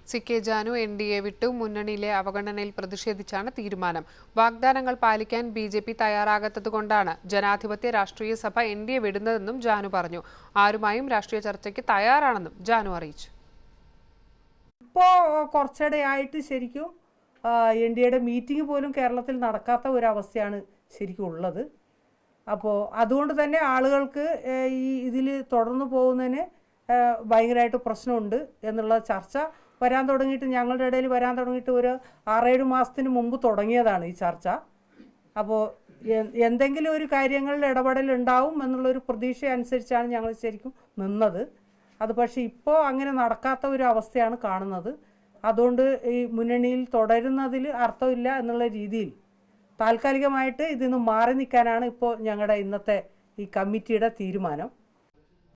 C K Janu N D A വിട്ടു മുന്നണിയിലെ അവഗണനയിൽ പ്രതിഷേധിച്ചാണ് തീരുമാനം വാഗ്ദാനങ്ങൾ പാലിക്കാൻ B J P തയ്യാറാകാത്തതുകൊണ്ടാണ് Janadhipathya Rashtriya Sabha N D A വിടുന്നതെന്നും ജാനു പറഞ്ഞു ആരുമായും രാഷ്ട്രീയ ചർച്ചയ്ക്ക് തയ്യാറാണെന്നും ജാനു അറിയിച്ചു ഇപ്പോൾ കുറച്ചിടെയായിട്ട് ശരിക്കും എൻ ഡി എയുടെ മീറ്റിംഗ് പോലും കേരളത്തിൽ നടക്കാത്ത ഒരവസ്ഥയാണ് ശരിക്കും ഉള്ളത് അപ്പോൾ അതുകൊണ്ട് തന്നെ ആളുകൾക്ക് ഏഹ്, ഈ ഇതിൽ തുടർന്നു പോകുന്നതിന് ഏഹ്, ഭയങ്കരമായിട്ട് പ്രശ്നമുണ്ട് എന്നുള്ള ചർച്ച വരാൻ തുടങ്ങിയിട്ട് ഞങ്ങളുടെ ഇടയിൽ വരാൻ തുടങ്ങിയിട്ട് ഒരു ആറേഴ് മാസത്തിന് മുമ്പ് തുടങ്ങിയതാണ് ഈ ചർച്ച അപ്പോൾ എന്തെങ്കിലും ഒരു കാര്യങ്ങളിൽ ഇടപെടൽ ഉണ്ടാവും എന്നുള്ളൊരു പ്രതീക്ഷ അനുസരിച്ചാണ് ഞങ്ങൾ ശരിക്കും നിന്നത് അത് പക്ഷേ ഇപ്പോൾ അങ്ങനെ നടക്കാത്ത ഒരു അവസ്ഥയാണ് കാണുന്നത് അതുകൊണ്ട് ഈ മുന്നണിയിൽ തുടരുന്നതിൽ അർത്ഥമില്ല എന്നുള്ള രീതിയിൽ താൽക്കാലികമായിട്ട് ഇതിൽ നിന്ന് മാറി നിൽക്കാനാണ് ഇപ്പോൾ ഞങ്ങളുടെ ഇന്നത്തെ ഈ കമ്മിറ്റിയുടെ തീരുമാനം